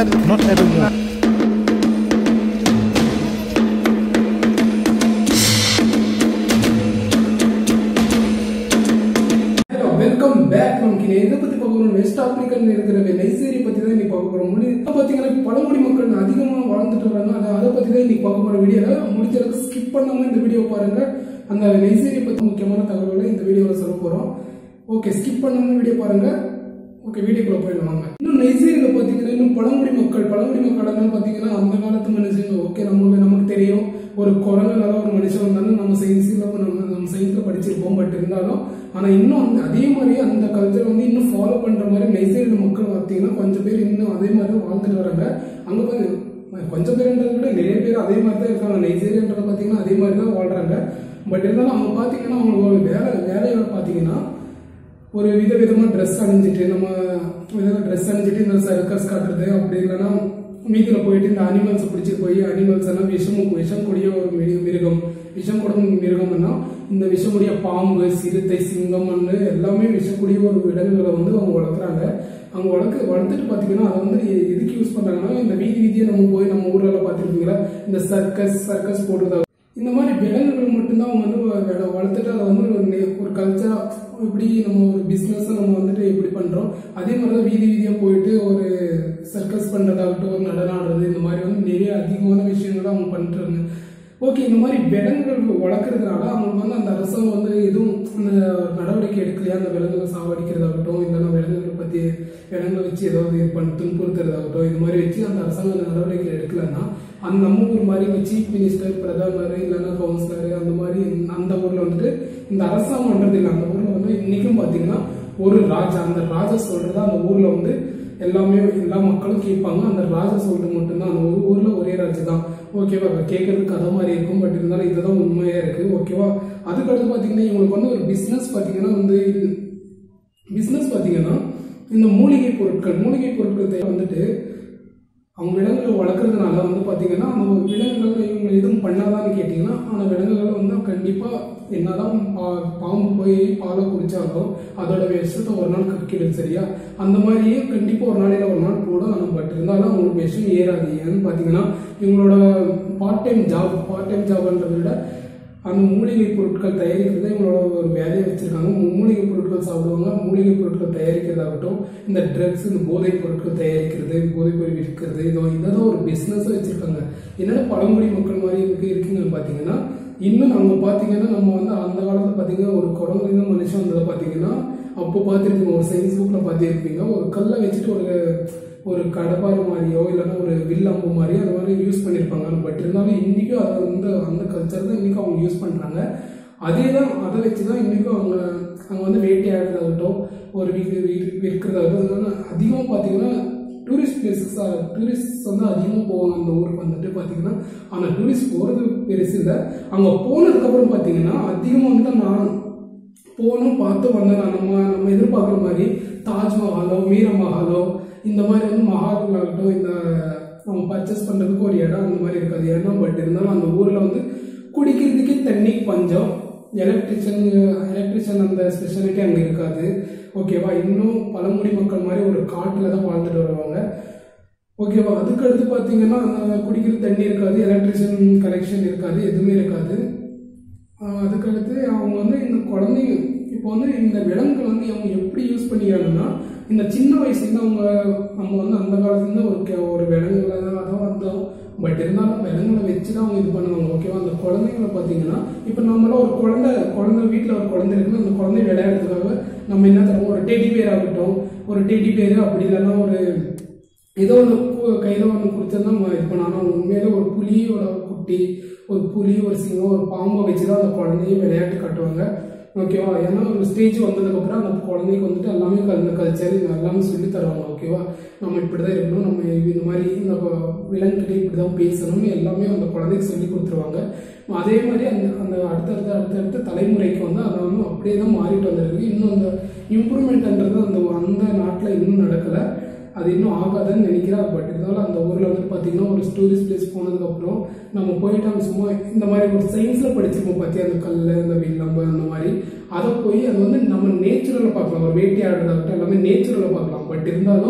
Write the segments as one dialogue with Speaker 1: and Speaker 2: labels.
Speaker 1: editing. Not editing.
Speaker 2: Hello welcome back நமக்கு இனி எதை பத்தி பார்க்க போறோம் வெஸ்ட் ஆப்பிரிக்கன் இருக்கிற நைசீரி பத்தி தான் இன்னைக்கு பார்க்க போறோம் முடி இப்ப பாத்தீங்கன்னா பழங்குடி மக்கள் அதிகமா வாழ்ந்துட்டு வராங்க அதை அதை பத்தி தான் இன்னைக்கு பார்க்க போற வீடியோல முடிஞ்ச அளவுக்கு ஸ்கிப் பண்ணாம இந்த வீடியோ பாருங்க அந்த நைசீரி பத்தி முக்கியமான தகவல்களை இந்த வீடியோல சொல்ல போறோம் ஓகே ஸ்கிப் பண்ணாம வீடியோ பாருங்க ஓகே வீடியோக்குள்ள போயிடுவாங்க இன்னும் நைசீரியில பாத்தீங்கன்னா இன்னும் பழங்குடி மக்கள் பழங்குடி மக்கள் எல்லாம் பாத்தீங்கன்னா அந்த காலத்து மனுஷங்க ஓகே நமக்கு நமக்கு தெரியும் ஒரு குரங்குனால ஒரு மனுஷன் வந்தாலும் நம்ம சயின்ஸ்ல நம்ம நம்ம சயின்ஸ்ல படிச்சிருப்போம் பட் இருந்தாலும் ஆனா இன்னும் அந்த அதே மாதிரி அந்த கல்ச்சர் வந்து இன்னும் ஃபாலோ பண்ற மாதிரி நைசீரிய மக்கள் பார்த்தீங்கன்னா கொஞ்சம் பேர் இன்னும் அதே மாதிரி தான் வாழ்ந்துட்டு வராங்க அங்க போய் கொஞ்சம் பேருன்றதை விட நிறைய பேர் அதே மாதிரி தான் இருக்காங்க நைசீரியன்றதை பார்த்தீங்கன்னா அதே மாதிரி தான் வாழ்றாங்க பட் இருந்தாலும் அவங்க பார்த்தீங்கன்னா அவங்க ஒரு வேலை வேலையில பார்த்தீங்கன்னா ஒரு வித விதமா ட்ரெஸ் அணிஞ்சிட்டு நம்ம விதமாக ட்ரெஸ் அணிஞ்சிட்டு இந்த சர்க்கஸ் காட்டுறது அப்படி இல்லைன்னா மீதில போயிட்டு இந்த அனிமல்ஸ் பிடிச்சிட்டு போய் அனிமல்ஸ் எல்லாம் விஷமும் விஷம் கூடிய ஒரு மிரு- மிருகம் விஷம் கூட மிருகம்னா இந்த விஷமுடைய பாம்பு சிறுத்தை சிங்கம் மண்ணு எல்லாமே விஷக்கூடிய ஒரு விலங்குகளை வந்து அவங்க வளர்க்குறாங்க அவங்க வளர்க்க வளர்த்துட்டு பார்த்தீங்கன்னா அதை வந்து எ- எதுக்கு யூஸ் பண்றாங்கன்னா இந்த வீதி வீதியை நம்ம போய் நம்ம ஊர்ல எல்லாம் பார்த்துருப்பீங்களா இந்த சர்க்கஸ் சர்க்கஸ் போடுறதா இந்த மாதிரி விலங்குகள் மட்டும்தான் அவங்க வந்து வ- வள- வளர்த்துட்டு அதை வந்து ஒரு நெ- ஒரு கல்ச்சரா இப்படி நம்ம ஒரு பிஸ்னஸ் நம்ம வந்துட்டு எப்படி பண்றோம் அதே மாதிரி தான் வீதி வீதியா போயிட்டு ஒரு சர்க்கஸ் பண்றதாகட்டும் ஒரு நடனம் ஆடுறது இந்த மாதிரி வந்து நிறைய அதிகமான விஷயங்கள் அவங்க பண்றாங்க ஓகே இந்த மாதிரி விலங்குகள் வளர்க்கறதுனால அவங்களுக்கு வந்து அந்த அரசாங்கம் வந்து எதுவும் அந்த நடவடிக்கை எடுக்கலையா அந்த விலங்குகளை சாவடிக்கிறதாகட்டும் இல்லைன்னா விலங்குகளை பத்தி விலங்குகளை வச்சு ஏதாவது இது பண்ணி துன்புறுத்துறதாகட்டும் இது மாதிரி வச்சு அந்த அரசாங்கம் அந்த நடவடிக்கை எடுக்கலன்னா அந்த நம்ம ஊர் மாதிரி சீஃப் மினிஸ்டர் பிரதமர் இல்லைன்னா கவுன்சிலர் அந்த மாதிரி அந்த ஊர்ல வந்துட்டு இந்த அரசாங்கம் பண்றது இல்லை அந்த ஊர்ல வந்து இன்னைக்கும் பாத்தீங்கன்னா ஒரு ராஜா அந்த ராஜா சொல்றதா அந்த ஊர்ல வந்து எல்லாமே எல்லா மக்களும் கேட்பாங்க அந்த ராஜா சொல்றது மட்டும்தான் அந்த ஒரு ஊர்ல ஒரே ராஜா தான் ஓகேவா கேட்கறதுக்கு கதை மாதிரி இருக்கும் பட் இருந்தாலும் இதுதான் உண்மையா இருக்கு ஓகேவா அதுக்கடுத்து பாத்தீங்கன்னா இவங்களுக்கு வந்து ஒரு பிசினஸ் பாத்தீங்கன்னா வந்து பிசினஸ் பாத்தீங்கன்னா இந்த மூலிகை பொருட்கள் மூலிகை பொருட்கள் தேவை வந்துட்டு அவங்க விலங்குகளை வளர்க்குறதுனால வந்து பார்த்தீங்கன்னா அந்த விலங்குகள் இவங்க எதுவும் பண்ணாதான்னு கேட்டிங்கன்னா அந்த விலங்குகள் வந்து கண்டிப்பாக என்னதான் பா பாம்பு போய் பாலை குடிச்சாலும் அதோட விஷத்தை ஒரு நாள் கக்கிடும் சரியா அந்த மாதிரியே கண்டிப்பாக ஒரு நாளையில் ஒரு நாள் போடும் ஆனால் பட் இருந்தாலும் அவங்களுக்கு விஷம் ஏறாது ஏன்னு பார்த்தீங்கன்னா இவங்களோட part time job part time ஜாப்ன்றதை விட அந்த மூலிகை பொருட்கள் தயாரிக்கிறது இவங்களோட ஒரு வேலையை வச்சிருக்காங்க மூ- மூலிகை பொருட்கள் சாப்பிடுவாங்க மூலிகை பொருட்கள் தயாரிக்கிறதாகட்டும் இந்த ட்ரக்ஸ் இந்த போதைப் பொருட்கள் தயாரிக்கிறது போதைப் பொருள் விற்கிறது இதோ இதான் ஒரு பிஸ்னஸாக வச்சிருக்காங்க என்னடா பழங்குடி மக்கள் மாதிரி இருக்கு இருக்குங்கன்னு பார்த்தீங்கன்னா இன்னும் நம்ம பார்த்தீங்கன்னா நம்ம வந்து அந்த காலத்தில் பார்த்தீங்கன்னா ஒரு குரங்குல மனுஷன் வந்ததை பார்த்தீங்கன்னா அப்போ பார்த்துருப்பீங்க ஒரு சயின்ஸ் புக்கில் பார்த்துருப்பீங்க ஒரு கல்லை வச்சுட்டு ஒரு ஒரு கடப்பாறு மாதிரியோ இல்லைன்னா ஒரு வில் அம்பு மாதிரியோ அந்த மாதிரி யூஸ் பண்ணியிருப்பாங்க பட் இருந்தாலும் இன்றைக்கும் அதை வந்து அந்த கல்ச்சர் தான் இன்றைக்கும் அவங்க யூஸ் பண்ணுறாங்க அதே தான் அதை வச்சு தான் இன்றைக்கும் அவங்க அங்கே வந்து வேட்டையாடுறதாகட்டும் ஒரு வீடு விற்கிறதாகட்டும் இதெல்லாம் அதிகமாக பார்த்தீங்கன்னா டூரிஸ்ட் பிளேசஸாக டூரிஸ்ட் வந்து அதிகமாக போவாங்க அந்த ஊருக்கு வந்துட்டு பார்த்தீங்கன்னா ஆனால் டூரிஸ்ட் போகிறது பெருசு இல்லை அங்கே போனதுக்கப்புறம் பார்த்தீங்கன்னா அதிகமாக வந்துட்டு நான் போகணும் பார்த்து வந்தேன் நான் நம்ம நம்ம எதிர்பார்க்குற மாதிரி தாஜ்மஹாலோ மீரமஹாலோ இந்த மாதிரி வந்து மஹால் ஆகட்டும் இந்த நம்ம பர்ச்சேஸ் பண்ணுறதுக்கு ஒரு இடம் அந்த மாதிரி இருக்காது இடம் பட் இருந்தாலும் அந்த ஊரில் வந்து குடிக்கிறதுக்கே தண்ணி பஞ்சம் எலக்ட்ரிஷியன் எலக்ட்ரிஷியன் அந்த ஸ்பெஷாலிட்டி அங்கே இருக்காது ஓகேவா இன்னும் பழங்குடி மக்கள் மாதிரி ஒரு காட்டில் தான் வாழ்ந்துட்டு வருவாங்க ஓகேவா அதுக்கு அடுத்து பார்த்தீங்கன்னா அந்த குடிக்கிற தண்ணி இருக்காது எலக்ட்ரிஷியன் கனெக்ஷன் இருக்காது எதுவுமே இருக்காது ஆஹ் அதுக்கடுத்து அவங்க வந்து இந்த குழந்தைங்க இப்போ வந்து இந்த விலங்குகள் வந்து அவங்க எப்படி யூஸ் பண்ணிக்கிறாங்கன்னா இந்த சின்ன வயசுலேருந்து அவங்க நம்ம வந்து அந்த காலத்துலேருந்து ஒரு கே- ஒரு விலங்குகளை தான் வந்தோம் பட் இருந்தாலும் விலங்குகளை வச்சு தான் அவங்க இது பண்ணுவாங்க ஓகேவா அந்த குழந்தைங்களை பார்த்தீங்கன்னா இப்போ நம்மளாம் ஒரு குழந்தை குழந்தை வீட்டில் ஒரு குழந்தை இருக்குன்னா அந்த குழந்தை விளையாடுறதுக்காக நம்ம என்ன தருவோம் ஒரு டெடி பேர் ஆகட்டும் ஒரு டெடி பேர் அப்படி இல்லைன்னா ஒரு ஏதோ ஒன்று கையில் ஒன்று கொடுத்தா நம்ம இது பண்ணோம் ஆனால் உண்மையிலே ஒரு புலியோட குட்டி ஒரு புலி ஒரு சிங்கம் ஒரு பாம்பை வச்சு தான் அந்த குழந்தைய விளையாட்டு காட்டுவாங்க ஓகேவா ஏன்னா ஒரு ஸ்டேஜ் வந்ததுக்கப்புறம் அந்த குழந்தைக்கு வந்துட்டு எல்லாமே க- இந்த கல்ச்சர் எல்லாமே சொல்லி தருவாங்க ஓகேவா நம்ம இப்படி தான் இருக்கணும் நம்ம இந்த மாதிரி இந்த விலங்குகிட்ட இப்படி தான் பேசணும் எல்லாமே அந்த குழந்தைக்கு சொல்லி கொடுத்துருவாங்க அதே மாதிரி அந்த அந்த அடுத்தடுத்த அடுத்தடுத்த தலைமுறைக்கு வந்து அதை வந்து அப்படியே தான் மாறிட்டு வந்திருக்கு இன்னும் அந்த இம்ப்ரூவ்மெண்ட்ன்றது அந்த அந்த நாட்டில் இன்னும் நடக்கலை அது இன்னும் ஆகாதுன்னு நினைக்கிறேன் பட் இருந்தாலும் அந்த ஊரில் வந்து பார்த்தீங்கன்னா ஒரு டூரிஸ்ட் பிளேஸ் போனதுக்கப்புறம் நம்ம போயிட்டு அங்கே சும்மா இந்த மாதிரி ஒரு சயின்ஸில் படிச்சிருப்போம் பார்த்தியா அந்த கல் அந்த வில்லம்பு அந்த மாதிரி அதை போய் அது வந்து நம்ம நேச்சுரலில் பார்க்கலாம் ஒரு வேட்டையாடுறதாகட்டும் எல்லாமே நேச்சுரலில் பார்க்கலாம் பட் இருந்தாலும்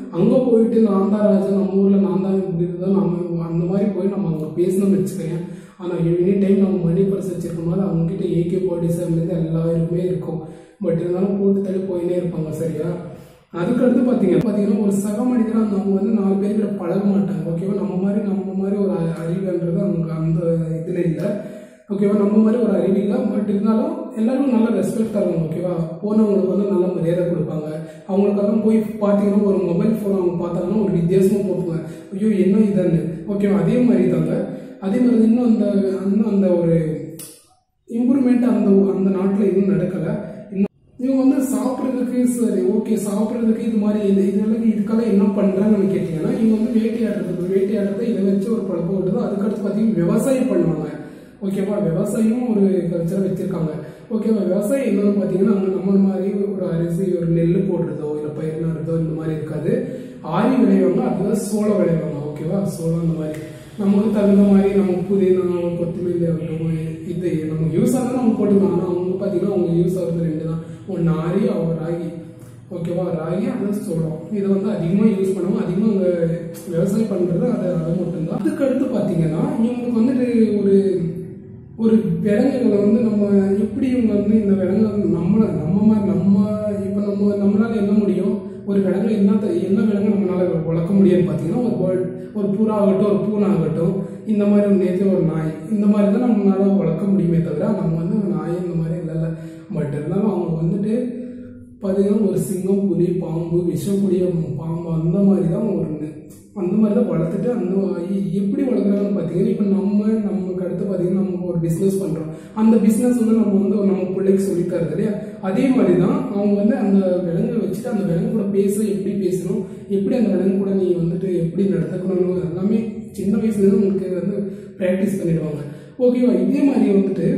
Speaker 2: அங்கே போயிட்டு நான் தான் ராஜா நம்ம ஊரில் நான் தான் இப்படி இருந்தால் நம்ம அந்த மாதிரி போய் நம்ம அங்கே பேசணும்னு வச்சுக்கோங்க ஆனால் எனி டைம் நம்ம மணி பர்ஸ் வச்சிருக்கும் போது அவங்ககிட்ட ஏகே பாடி செவன்லேருந்து எல்லாருக்குமே இருக்கும் பட் இருந்தாலும் போட்டு தள்ளி போயினே இருப்பாங்க சரியா அதுக்கடுத்து பார்த்தீங்க பார்த்தீங்கன்னா ஒரு சக மனிதராக அவங்க வந்து நாலு பேர் கிட்ட பழக மாட்டாங்க ஓகேவா நம்ம மாதிரி நம்ம மாதிரி ஒரு அ- அறிவுன்றது அவங்க அந்த இதில் இல்லை ஓகேவா நம்ம மாதிரி ஒரு அறிவு இல்லை பட் இருந்தாலும் எல்லாரும் நல்ல ரெஸ்பெக்ட் தருவாங்க ஓகேவா போனவங்களுக்கு வந்து நல்ல மரியாதை கொடுப்பாங்க அவங்களுக்காக போய் பார்த்தீங்கன்னா ஒரு மொபைல் ஃபோன் அவங்க பார்த்தாங்கன்னா ஒரு வித்தியாசமாக போட்டுவாங்க ஐயோ என்ன இதுன்னு ஓகேவா அதே மாதிரி தாங்க அதே மாதிரி இன்னும் அந்த இன்னும் அந்த ஒரு இம்ப்ரூவ்மெண்ட் அந்த அந்த நாட்டில் இன்னும் நடக்கலை இன்னும் இவங்க வந்து சாப்பிட்றதுக்கு சரி ஓகே சாப்பிட்றதுக்கு இது மாதிரி இது இதெல்லாம் இதுக்கெல்லாம் என்ன பண்ணுறாங்கன்னு கேட்டிங்கன்னா இவங்க வந்து வேட்டையாடுறதுக்கு வேட்டையாடுறதை இதை வச்சு ஒரு பழக்கம் விட்டுது அதுக்கடுத்து பார்த்தீங்கன்னா விவசாயம் பண்ணுவாங்க ஓகேவா விவசாயம் ஒரு கல்ச்சர் வச்சிருக்காங்க ஓகேவா விவசாயம் என்னன்னு பார்த்தீங்கன்னா அங்கே நம்ம மாதிரி ஒரு அரிசி ஒரு நெல் போடுறதோ இல்லை பயிர் நடுறதோ இந்த மாதிரி இருக்காது ஆரி விளைவாங்க அதுதான் சோளம் விளைவாங்க ஓகேவா சோளம் இந்த மாதிரி நமக்கு தகுந்த மாதிரி நம்ம புதினா கொத்தமல்லி ஆகட்டும் இது நமக்கு யூஸ் ஆகுது நம்ம போட்டுக்கலாம் ஆனால் அவங்க பார்த்தீங்கன்னா அவங்க யூஸ் ஆகுறது ரெண்டு தான் ஒன்று ஆரி அவங்க ராகி ஓகேவா ராகி அது சோளம் இதை வந்து அதிகமாக யூஸ் பண்ணுவோம் அதிகமாக அங்கே விவசாயம் பண்ணுறது அது அது மட்டும்தான் அதுக்கு அடுத்து பார்த்தீங்கன்னா இவங்களுக்கு வந்துட்டு ஒரு ஒரு விலங்குகளை வந்து நம்ம எப்படி இவங்க வந்து இந்த விலங்கு நம்மளை நம்ம மாதிரி நம்ம இப்போ நம்ம நம்மளால என்ன முடியும் ஒரு விலங்கு என்ன த- என்ன விலங்கு நம்மளால வளர்க்க முடியும்னு பார்த்தீங்கன்னா ஒரு பேர்ட் ஒரு புறா ஆகட்டும் ஒரு பூனை ஆகட்டும் இந்த மாதிரி ஒரு நேற்று ஒரு நாய் இந்த மாதிரி தான் நம்மளால வளர்க்க முடியுமே தவிர நம்ம வந்து நாய் இந்த மாதிரி இல்லைல்ல பட் இருந்தாலும் அவங்க வந்துட்டு பார்த்தீங்கன்னா ஒரு சிங்கம் புலி பாம்பு விஷக்கூடிய பாம்பு அந்த மாதிரி தான் ஒரு அந்த மாதிரி தான் வளர்த்துட்டு அந்த எ- எப்படி வளர்க்குறாங்கன்னு பார்த்தீங்கன்னா இப்போ நம்ம நமக்கு அடுத்து பார்த்தீங்கன்னா நம்ம ஒரு பிஸ்னஸ் பண்ணுறோம் அந்த பிஸ்னஸ் வந்து நம்ம வந்து நம்ம பிள்ளைக்கு சொல்லி தருது இல்லையா அதே மாதிரி தான் அவங்க வந்து அந்த விலங்கை வச்சுட்டு அந்த விலங்கு கூட பேச எப்படி பேசணும் எப்படி அந்த விலங்கு கூட நீ வந்துட்டு எப்படி நடத்துக்கணும்னு எல்லாமே சின்ன வயசுலேருந்து உங்களுக்கு வந்து ப்ராக்டிஸ் பண்ணிடுவாங்க ஓகேவா இதே மாதிரி வந்துட்டு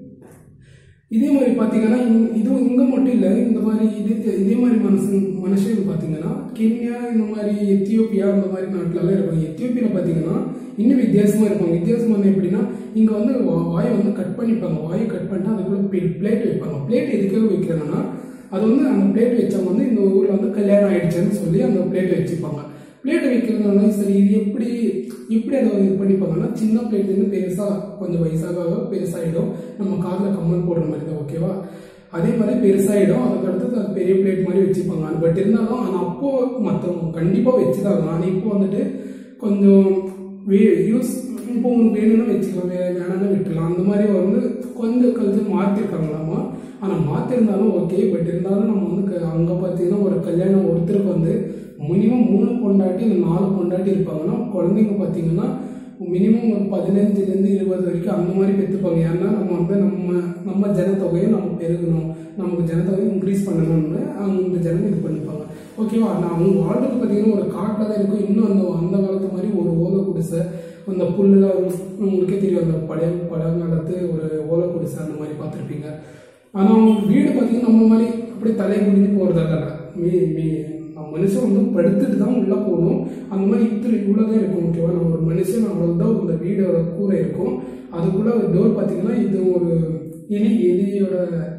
Speaker 2: இதே மாதிரி பார்த்தீங்கன்னா இங்க- இதுவும் இங்கே மட்டும் இல்லை இந்த மாதிரி இதே இதே மாதிரி மனசு மனுஷங்க பார்த்தீங்கன்னா கென்யா இந்த மாதிரி எத்தியோப்பியா இந்த மாதிரி நாட்டிலலாம் இருப்பாங்க எத்தியோப்பியாவில் பார்த்தீங்கன்னா இன்னும் வித்தியாசமாக இருப்பாங்க வித்தியாசமாக வந்து எப்படின்னா இங்கே வந்து வா- வாயை வந்து கட் பண்ணிப்பாங்க வாயை கட் பண்ணிட்டு அதுக்குள்ள பிளேட் வைப்பாங்க பிளேட் எதுக்காக வைக்கிறாங்கன்னா அது வந்து அந்த பிளேட் வச்சவங்க வந்து இந்த ஊரில் வந்து கல்யாணம் ஆயிடுச்சுன்னு சொல்லி அந்த பிளேட் வச்சுப்பாங்க பிளேட் வைக்கிறதுனால சரி இது எப்படி எப்படி அதை இது பண்ணிப்பாங்கன்னா சின்ன பிளேட்லேருந்து பெருசாக கொஞ்சம் வயசாக ஆக பெருசாகிடும் நம்ம காதில் கம்மல் போடுற மாதிரி தான் ஓகேவா அதே மாதிரி பெருசாகிடும் அதுக்கடுத்து அது பெரிய பிளேட் மாதிரி வச்சுப்பாங்க பட் இருந்தாலும் ஆனால் அப்போ மற்றவங்க கண்டிப்பாக வச்சுதாங்க ஆனால் இப்போ வந்துட்டு கொஞ்சம் யூஸ் இப்போ உங்களுக்கு வேணும்னா வச்சுக்கலாம் வே வேணாம்னு விட்டுலாம் அந்த மாதிரி வந்து கொஞ்சம் கல்ச்சர் மாற்றிருக்காங்களாமா ஆனால் மாற்றிருந்தாலும் ஓகே பட் இருந்தாலும் நம்ம வந்து அங்கே பார்த்தீங்கன்னா ஒரு கல்யாணம் ஒருத்தருக்கு வந்து மினிமம் மூணு பொண்டாட்டி இல்லை நாலு பொண்டாட்டி இருப்பாங்கன்னா குழந்தைங்க பார்த்தீங்கன்னா மினிமம் ஒரு பதினஞ்சுலேருந்து இருபது வரைக்கும் அந்த மாதிரி பெற்றுப்பாங்க ஏன்னா நம்ம வந்து நம்ம நம்ம ஜனத்தொகையை நம்ம பெருகணும் நமக்கு ஜனத்தொகை இன்க்ரீஸ் பண்ணணும்னு அந்த ஜனங்க இது பண்ணிப்பாங்க ஓகேவா ஆனால் அவங்க வாழ்றது பார்த்தீங்கன்னா ஒரு காட்டில் தான் இருக்கும் இன்னும் அந்த அந்த காலத்து மாதிரி ஒரு ஓலை குடிசை அந்த புல்லுலாம் உங்களுக்கே தெரியும் அந்த பழைய பழங்காலத்து ஒரு ஓலை குடிசை அந்த மாதிரி பார்த்துருப்பீங்க ஆனால் அவங்க வீடு பார்த்தீங்கன்னா நம்ம மாதிரி அப்படியே தலையை குடிஞ்சு போகிறதால மீ மீ நம்ம மனுஷன் வந்து படுத்துட்டு தான் உள்ளே போகணும் அந்த மாதிரி இத்திரி இவ்வளோ தான் இருக்கும் ஓகேவா நம்ம ஒரு மனுஷன் அவ்வளோதான் இந்த வீடோட கூரை இருக்கும் அதுக்குள்ளே ஒரு டோர் பார்த்தீங்கன்னா இது ஒரு எலி எலியோட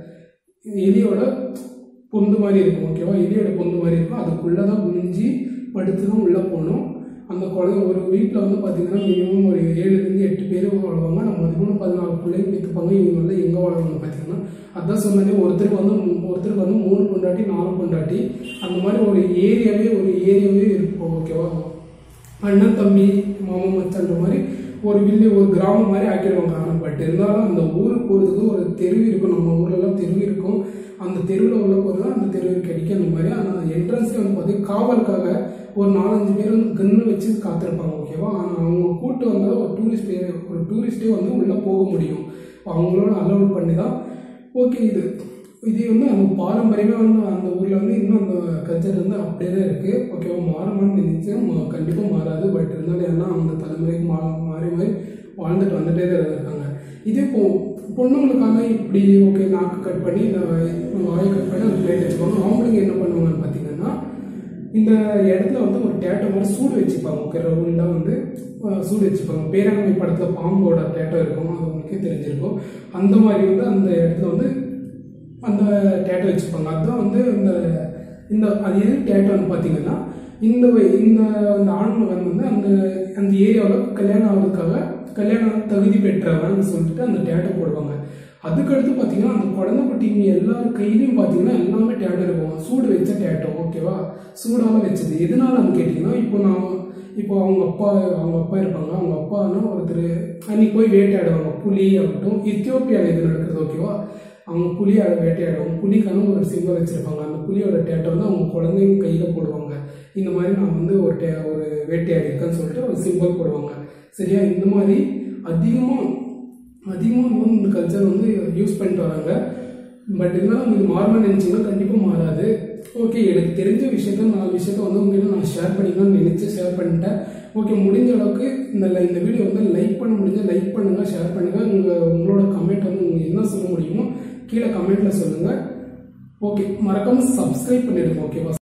Speaker 2: எலியோட பொந்து மாதிரி இருக்கும் ஓகேவா எலியோட பொந்து மாதிரி இருக்கும் அதுக்குள்ளே தான் குனிஞ்சு படுத்து தான் உள்ளே போகணும் அந்த குழந்தை ஒரு வீட்டில் வந்து பார்த்தீங்கன்னா மினிமம் ஒரு ஏழுலேருந்து எட்டு பேர் வாழ்வாங்க நம்ம அதுக்குள்ள பதினாலு பிள்ளைங்க பெற்றுப்பாங்க இவங்க வந்து எங்கே வாழ்வாங்க பார்த்தீங்கன்னா அதான் சொன்னதே ஒருத்தருக்கு வந்து மூ- ஒருத்தருக்கு வந்து மூணு பொண்டாட்டி நாலு பொண்டாட்டி அந்த மாதிரி ஒரு ஏரியாவே ஒரு ஏரியாவே இருக்கும் ஓகேவா அண்ணன் தம்பி மாமா மச்சான்ற மாதிரி ஒரு வில்லு ஒரு கிராமம் மாதிரி ஆக்கிடுவாங்க ஆனால் பட் இருந்தாலும் அந்த ஊருக்கு போகிறதுக்கு ஒரு தெரு இருக்கும் நம்ம ஊர்லலாம் தெரு இருக்கும் அந்த தெருவில் உள்ள போகிறது அந்த தெருவுக்கு கிடைக்கும் அந்த மாதிரி ஆனால் என்ட்ரன்ஸே வந்து பார்த்தீங்கன்னா காவலுக்காக ஒரு நாலஞ்சு பேர் வந்து கன்று வச்சு காத்திருப்பாங்க ஓகேவா ஆனால் அவங்க கூட்டு வந்தால் ஒரு டூரிஸ்ட் ஒரு டூரிஸ்ட்டே வந்து உள்ளே போக முடியும் அவங்களோட அலோட் பண்ணி தான் ஓகே இது இது வந்து நம்ம பாரம்பரியமே வந்து அந்த ஊரில் வந்து இன்னும் அந்த கல்ச்சர் வந்து அப்படியே தான் இருக்குது ஓகேவா மாறுமான்னு நினைச்சேன் கண்டிப்பாக மாறாது பட் இருந்தாலும் ஏன்னா அந்த தலைமுறைக்கு மா மாறி மாறி வாழ்ந்துட்டு வந்துட்டே தான் இருக்காங்க இதே இப்போ பொண்ணுங்களுக்கான இப்படி ஓகே நாக்கு கட் பண்ணி இந்த வாயை கட் பண்ணி அந்த பிளேட் வச்சுக்கோங்க அவங்களுக்கு என்ன பண்ணுவாங்கன்னு பார்த்தீங்கன்னா இந்த இடத்துல வந்து ஒரு டேட்டோ மாதிரி சூடு வச்சுப்பாங்க ஓகே ரவுண்டாக வந்து அஹ், சூடு வச்சுப்பாங்க பேரங்கமை படத்தில் பாம்போட டேட்டோ இருக்கும் அது உங்களுக்கே தெரிஞ்சிருக்கும் அந்த மாதிரி வந்து அந்த இடத்துல வந்து அந்த டேட்டோ வச்சுப்பாங்க அதுதான் வந்து இந்த இந்த அது எது டேட்டோன்னு பார்த்தீங்கன்னா இந்த வய- இந்த அந்த ஆண் மகன் வந்து அந்த அந்த ஏரியாவில் கல்யாணம் ஆகிறதுக்காக கல்யாணம் தகுதி பெற்றவன் சொல்லிட்டு அந்த டேட்டை போடுவாங்க அதுக்கடுத்து பார்த்தீங்கன்னா அந்த குழந்தை குட்டிங்க எல்லாரும் கையிலையும் பார்த்தீங்கன்னா எல்லாமே டேட்டோ இருக்கும் சூடு வச்ச டேட்டோ ஓகேவா சூடால வச்சது எதனாலன்னு கேட்டிங்கன்னா இப்போ நான் இப்போ அவங்க அப்பா அவங்க அப்பா இருப்பாங்க அவங்க அப்பானா ஒருத்தர் அன்னைக்கு போய் வேட்டையாடுவாங்க புலி ஆகட்டும் எத்தியோப்பியாவில் இது நடக்கிறது ஓகேவா அவங்க புலி அட- வேட்டையாடுவாங்க புலிக்கான ஒரு சிம்பல் வச்சிருப்பாங்க அந்த புலியோட டேட்டோ வந்து அவங்க குழந்தைங்க கையில் போடுவாங்க இந்த மாதிரி நான் வந்து ஒரு டே ஒரு வேட்டையாடி இருக்கேன்னு சொல்லிட்டு ஒரு சிம்பல் போடுவாங்க சரியா இந்த மாதிரி அதிகமாக அதிகமாக வந்து இந்த கல்ச்சர் வந்து யூஸ் பண்ணிட்டு வராங்க பட் இருந்தாலும் இது மாறணும்னு நினச்சிங்கன்னா கண்டிப்பாக மாறாது ஓகே எனக்கு தெரிஞ்ச விஷயத்த நாலு விஷயத்த வந்து உங்ககிட்ட நான் ஷேர் பண்ணிக்கணும்னு நினச்சி ஷேர் பண்ணிட்டேன் ஓகே முடிஞ்ச அளவுக்கு இந்த li- இந்த வீடியோ வந்து லைக் பண்ண முடிஞ்ச லைக் பண்ணுங்கள் ஷேர் பண்ணுங்கள் உங்கள் உங்களோட கமெண்ட் வந்து உங்களுக்கு என்ன சொல்ல முடியுமோ கீழே கமெண்ட்டில் சொல்லுங்கள் ஓகே மறக்காமல் சப்ஸ்கிரைப் பண்ணிடுங்க ஓகேவா